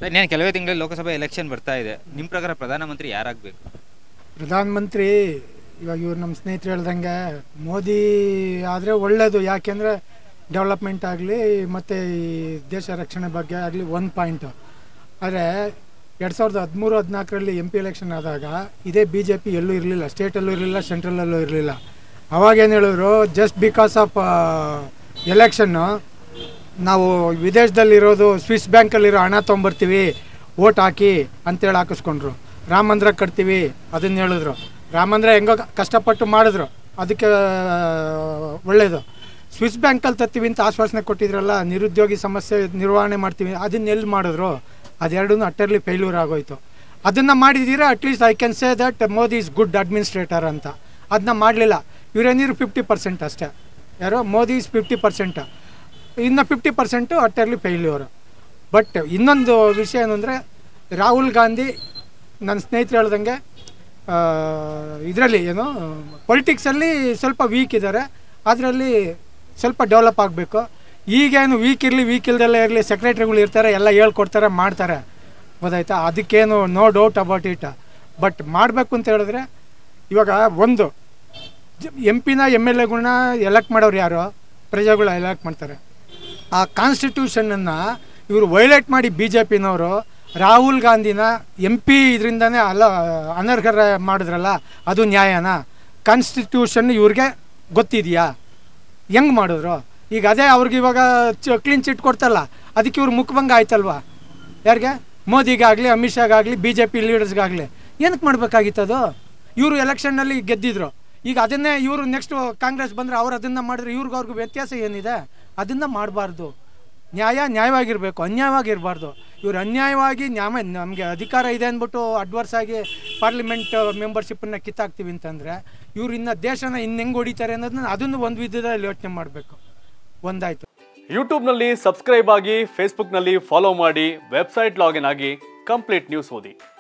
ಇನ್ನೇನು ಕೆಲವೇ ತಿಂಗಳಲ್ಲಿ ಲೋಕಸಭೆ ಎಲೆಕ್ಷನ್ ಬರ್ತಾ ಇದೆ ನಿಮ್ಮ ಪ್ರಕಾರ ಪ್ರಧಾನಮಂತ್ರಿ ಯಾರಾಗಬೇಕು ಪ್ರಧಾನಮಂತ್ರಿ ಇವಾಗ ಇವ್ರು ನಮ್ಮ ಸ್ನೇಹಿತರು ಹೇಳ್ದಂಗೆ ಮೋದಿ ಆದರೆ ಒಳ್ಳೆಯದು ಯಾಕೆಂದರೆ ಡೆವಲಪ್ಮೆಂಟ್ ಆಗಲಿ ಮತ್ತು ಈ ದೇಶ ರಕ್ಷಣೆ ಬಗ್ಗೆ ಆಗಲಿ ಒಂದು ಪಾಯಿಂಟು ಆದರೆ ಎರಡು ಸಾವಿರದ ಹದಿಮೂರು ಹದಿನಾಲ್ಕರಲ್ಲಿ ಎಂ ಪಿ ಎಲೆಕ್ಷನ್ ಆದಾಗ ಇದೇ ಬಿ ಜೆ ಪಿ ಎಲ್ಲೂ ಇರಲಿಲ್ಲ ಸ್ಟೇಟಲ್ಲೂ ಇರಲಿಲ್ಲ ಸೆಂಟ್ರಲಲ್ಲೂ ಇರಲಿಲ್ಲ ಅವಾಗೇನು ಹೇಳಿದ್ರು ಜಸ್ಟ್ ಬಿಕಾಸ್ ಆಫ್ ಎಲೆಕ್ಷನ್ನು ನಾವು ವಿದೇಶದಲ್ಲಿರೋದು ಸ್ವಿಸ್ ಬ್ಯಾಂಕಲ್ಲಿರೋ ಹಣ ತೊಗೊಂಬರ್ತೀವಿ ಓಟ್ ಹಾಕಿ ಅಂತೇಳಿ ಹಾಕಿಸ್ಕೊಂಡ್ರು ರಾಮ ಮಂದಿರ ಕಟ್ತೀವಿ ಅದನ್ನ ಹೇಳಿದ್ರು ರಾಮ ಮಂದಿರ ಹೆಂಗೋ ಕಷ್ಟಪಟ್ಟು ಮಾಡಿದ್ರು ಅದಕ್ಕೆ ಒಳ್ಳೆಯದು ಸ್ವಿಸ್ ಬ್ಯಾಂಕಲ್ಲಿ ತರ್ತೀವಿ ಅಂತ ಆಶ್ವಾಸನೆ ಕೊಟ್ಟಿದ್ರಲ್ಲ ನಿರುದ್ಯೋಗಿ ಸಮಸ್ಯೆ ನಿರ್ವಹಣೆ ಮಾಡ್ತೀವಿ ಅದನ್ನ ಎಲ್ಲಿ ಮಾಡಿದ್ರು ಅದೆರಡೂ ಅಟ್ಟರ್ಲಿ ಫೇಲ್ಯೂರ್ ಆಗೋಯ್ತು ಅದನ್ನು ಮಾಡಿದ್ದೀರಾ at least I can say that Modi is good administrator ಅಂತ ಅದನ್ನ ಮಾಡಲಿಲ್ಲ ಇವರೇನಿರು ಫಿಫ್ಟಿ ಪರ್ಸೆಂಟ್ ಅಷ್ಟೇ ಯಾರೋ ಮೋದಿ ಇಸ್ ಫಿಫ್ಟಿ ಪರ್ಸೆಂಟ್ ಇನ್ನು fifty percent utterly failure but ಇನ್ನೊಂದು ವಿಷಯ ಏನು ಅಂದರೆ ರಾಹುಲ್ ಗಾಂಧಿ ನನ್ನ ಸ್ನೇಹಿತರು ಹೇಳ್ದಂಗೆ ಇದರಲ್ಲಿ ಏನು ಪೊಲಿಟಿಕ್ಸಲ್ಲಿ ಸ್ವಲ್ಪ ವೀಕ್ ಇದ್ದಾರೆ ಅದರಲ್ಲಿ ಸ್ವಲ್ಪ ಡೆವಲಪ್ ಆಗಬೇಕು ಈಗೇನು ವೀಕ್ ಇರಲಿ ವೀಕ್ ಇಲ್ದೆಲ್ಲ ಇರಲಿ ಸೆಕ್ರೆಟ್ರಿಗಳು ಇರ್ತಾರೆ ಎಲ್ಲ ಹೇಳ್ಕೊಡ್ತಾರೆ ಮಾಡ್ತಾರೆ ಗೊತ್ತಾಯ್ತಾ ಅದಕ್ಕೇನು no doubt about it but ಮಾಡಬೇಕು ಅಂತ ಹೇಳಿದ್ರೆ ಇವಾಗ ಒಂದು ಎಂ ಪಿನ ಎಮ್ ಎಲ್ ಎಗಳನ್ನ ಎಲೆಕ್ಟ್ ಮಾಡೋರು ಯಾರು ಪ್ರಜೆಗಳು ಎಲೆಕ್ಟ್ ಮಾಡ್ತಾರೆ ಆ ಕಾನ್ಸ್ಟಿಟ್ಯೂಷನನ್ನು ಇವರು ವೈಲೇಟ್ ಮಾಡಿ ಬಿ ಜೆ ಪಿನವರು ರಾಹುಲ್ ಗಾಂಧಿನ ಎಂ ಪಿ ಇದರಿಂದನೇ ಅಲ್ಲ ಅನರ್ಹರ ಮಾಡಿದ್ರಲ್ಲ ಅದು ನ್ಯಾಯನಾ ಕಾನ್ಸ್ಟಿಟ್ಯೂಷನ್ ಇವ್ರಿಗೆ ಗೊತ್ತಿದೆಯಾ ಹೆಂಗೆ ಮಾಡಿದ್ರು ಈಗ ಅದೇ ಅವ್ರಿಗೆ ಇವಾಗ ಚ ಕ್ಲೀನ್ ಚಿಟ್ ಕೊಡ್ತಲ್ಲ ಅದಕ್ಕೆ ಇವ್ರು ಮುಖಭಂಗ ಆಯ್ತಲ್ವಾ ಯಾರಿಗೆ ಮೋದಿಗಾಗಲಿ ಅಮಿತ್ ಶಾಗಾಗಲಿ ಬಿ ಜೆ ಪಿ ಲೀಡರ್ಸ್ಗಾಗಲಿ ಏನಕ್ಕೆ ಮಾಡಬೇಕಾಗಿತ್ತು ಅದು ಇವರು ಎಲೆಕ್ಷನ್ನಲ್ಲಿ ಗೆದ್ದಿದ್ರು ಈಗ ಅದನ್ನೇ ಇವರು ನೆಕ್ಸ್ಟ್ ಕಾಂಗ್ರೆಸ್ ಬಂದರೆ ಅವ್ರು ಅದನ್ನು ಮಾಡಿದ್ರೆ ಇವ್ರಿಗೆ ಅವ್ರಿಗೆ ವ್ಯತ್ಯಾಸ ಏನಿದೆ ಅದನ್ನು ಮಾಡಬಾರ್ದು ನ್ಯಾಯ ನ್ಯಾಯವಾಗಿರಬೇಕು ಅನ್ಯಾಯವಾಗಿರಬಾರ್ದು ಇವ್ರು ಅನ್ಯಾಯವಾಗಿ ನ್ಯಾಯ ನಮಗೆ ಅಧಿಕಾರ ಇದೆ ಅಂದ್ಬಿಟ್ಟು ಅಡ್ವರ್ಸ್ ಆಗಿ ಪಾರ್ಲಿಮೆಂಟ್ ಮೆಂಬರ್ಶಿಪ್ಪನ್ನು ಕಿತ್ತಾಕ್ತೀವಿ ಅಂತಂದರೆ ಇವ್ರು ಇನ್ನು ದೇಶನ ಇನ್ನು ಹೆಂಗೆ ಹೊಡಿತಾರೆ ಅನ್ನೋದನ್ನ ಅದನ್ನು ಒಂದು ವಿಧದಲ್ಲಿ ಯೋಚನೆ ಮಾಡಬೇಕು ಒಂದಾಯಿತು ಯೂಟ್ಯೂಬ್ನಲ್ಲಿ ಸಬ್ಸ್ಕ್ರೈಬ್ ಆಗಿ ಫೇಸ್ಬುಕ್ನಲ್ಲಿ ಫಾಲೋ ಮಾಡಿ ವೆಬ್ಸೈಟ್ ಲಾಗಿನ್ ಆಗಿ ಕಂಪ್ಲೀಟ್ ನ್ಯೂಸ್ ಓದಿ